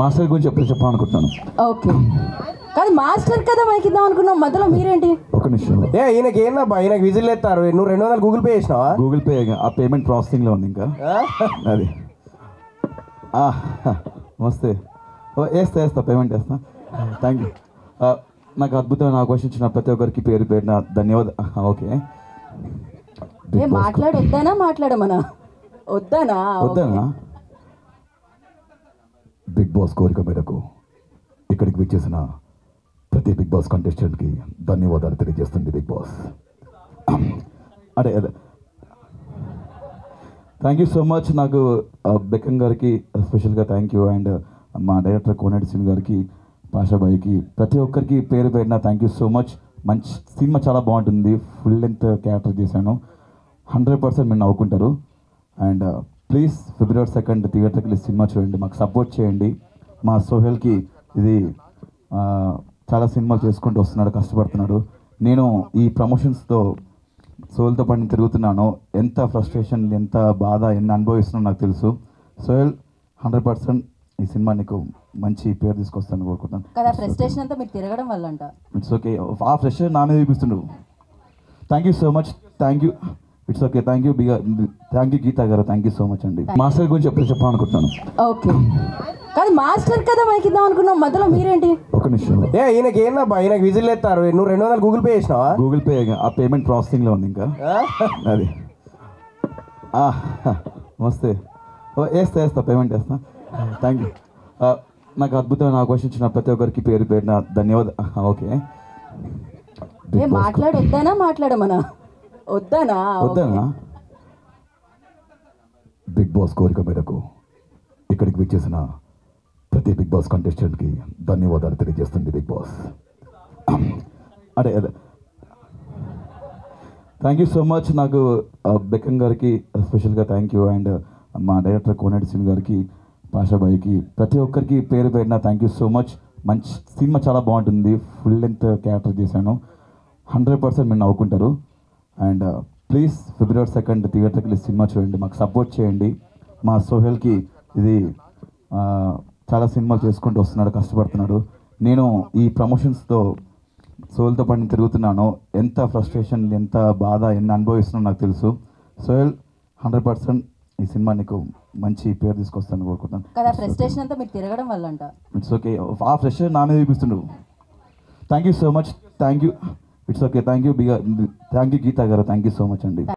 master గురించి ఎప్పుడు చెప్పాలనుకుంటున్నాను ఓకే కాదు మాస్టర్ కదా మైక్ ఇద్దాం అనుకున్నాం మధ్యలో మీరేంటి ఒక నిమిషం ఏ ఈయనకి ఏందబ్బా ఈయనకి విజిల్ ఎత్తారు నువ్వు రెండు వందలు గూగుల్ పే చేసినావా గూగుల్ పే ఆ పేమెంట్ ప్రాసెసింగ్లో ఉంది ఇంకా అది ఆ, నమస్తే ఓ, వేస్తా వేస్తా పేమెంట్ వేస్తా థ్యాంక్ యూ నాకు అద్భుతమైన అవకాశం ఇచ్చిన ప్రతి ఒక్కరికి పేరు పేరున ధన్యవాదాలు ఓకే ఏ మాట్లాడు వద్దానా మాట్లాడమనా వద్దానా వద్దనా బిగ్ బాస్ కోరిక మేరకు ఇక్కడికి విచ్చేసిన ప్రతి బిగ్ బాస్ కంటెస్టెంట్కి ధన్యవాదాలు తెలియజేస్తుంది బిగ్ బాస్ అదే అదే థ్యాంక్ యూ సో మచ్ నాకు ఆ, బెక్కం గారికి స్పెషల్గా థ్యాంక్ యూ అండ్ మా డైరెక్టర్ కోనేటి సింగ్ గారికి పాషాబాయికి ప్రతి ఒక్కరికి పేరు పేరున థ్యాంక్ యూ సో మచ్ మంచి సినిమా చాలా బాగుంటుంది ఫుల్ లెంత్ క్యారెక్టర్ చేశాను హండ్రెడ్ పర్సెంట్ మీరు నవ్వుకుంటారు అండ్ ప్లీజ్ ఫిబ్రవరి సెకండ్ థియేటర్కి వెళ్ళి సినిమా చూడండి మాకు సపోర్ట్ చేయండి మా సోహెల్కి ఇది ఆ, చాలా సినిమాలు చేసుకుంటూ వస్తున్నాడు కష్టపడుతున్నాడు నేను ఈ ప్రమోషన్స్తో సోహెల్తో పాటు నేను తిరుగుతున్నాను ఎంత ఫ్రస్ట్రేషన్ ఎంత బాధ ఎన్ని అనుభవిస్తున్నానో నాకు తెలుసు సోహెల్ హండ్రెడ్ పర్సెంట్ ఈ సినిమా నీకు మంచి పేరు తీసుకొస్తాను కోరుకుంటాను కదా ఫ్రస్ట్రేషన్ అంతా మీరు తిరగడం వల్ల అంట ఇట్స్ ఓకే ఆ ఫ్రెష్ నా మీద చూపిస్తుండు thank you so much thank you it's okay thank you బిగా థ్యాంక్ యూ గీతా గారు థ్యాంక్ యూ సో మచ్ అండి మాస్టర్ గురించి ఎప్పుడు చెప్పాలనుకుంటున్నాను ఓకే కాదు మాస్టర్ కదా మైక్ ఇద్దాం అనుకున్నాం మధ్యలో మీరేంటి ఒక నిమిషం ఏ ఈయనకి ఏందబ్బా ఈయనకి విజిల్ ఎత్తారు నువ్వు రెండు వందలు గూగుల్ పే చేసినావా గూగుల్ పే ఆ పేమెంట్ ప్రాసెసింగ్లో ఉంది ఇంకా అది ఆ, నమస్తే ఓ, వేస్తా వేస్తా పేమెంట్ వేస్తా థ్యాంక్ యూ నాకు అద్భుతమైన అవకాశం ఇచ్చిన ప్రతి ఒక్కరికి పేరు పేరున ధన్యవాదాలు ఓకే ఏ మాట్లాడు వద్దానా మాట్లాడమనా వద్దానా వద్దనా బిగ్ బాస్ కోరిక మేరకు ఇక్కడికి విచ్చేసిన ప్రతి బిగ్ బాస్ కంటెస్టెంట్కి ధన్యవాదాలు తెలియజేస్తుంది బిగ్ బాస్ అదే అదే థ్యాంక్ యూ సో మచ్ నాకు ఆ, బెక్కం గారికి స్పెషల్గా థ్యాంక్ యూ అండ్ మా డైరెక్టర్ కోనేటి సింగ్ గారికి పాషాబాయికి ప్రతి ఒక్కరికి పేరు పేరున థ్యాంక్ యూ సో మచ్ మంచి సినిమా చాలా బాగుంటుంది ఫుల్ లెంత్ క్యారెక్టర్ చేశాను హండ్రెడ్ పర్సెంట్ మీరు నవ్వుకుంటారు అండ్ ప్లీజ్ ఫిబ్రవరి సెకండ్ థియేటర్కి వెళ్ళి సినిమా చూడండి మాకు సపోర్ట్ చేయండి మా సోహెల్కి ఇది ఆ, చాలా సినిమాలు చేసుకుంటూ వస్తున్నాడు కష్టపడుతున్నాడు నేను ఈ ప్రమోషన్స్తో సోహెల్తో పాటు నేను తిరుగుతున్నాను ఎంత ఫ్రస్ట్రేషన్ ఎంత బాధ ఎన్ని అనుభవిస్తున్నానో నాకు తెలుసు సోహెల్ హండ్రెడ్ పర్సెంట్ ఈ సినిమా నీకు మంచి పేరు తీసుకొస్తాను కోరుకుంటాను కదా ఫ్రస్ట్రేషన్ అంతా మీరు తిరగడం వల్ల అంట ఇట్స్ ఓకే ఆ ఫ్రెష్ నా మీద చూపిస్తుండు thank you so much thank you it's okay thank you బిగా థ్యాంక్ యూ గీతా గారు థ్యాంక్ యూ సో మచ్ అండి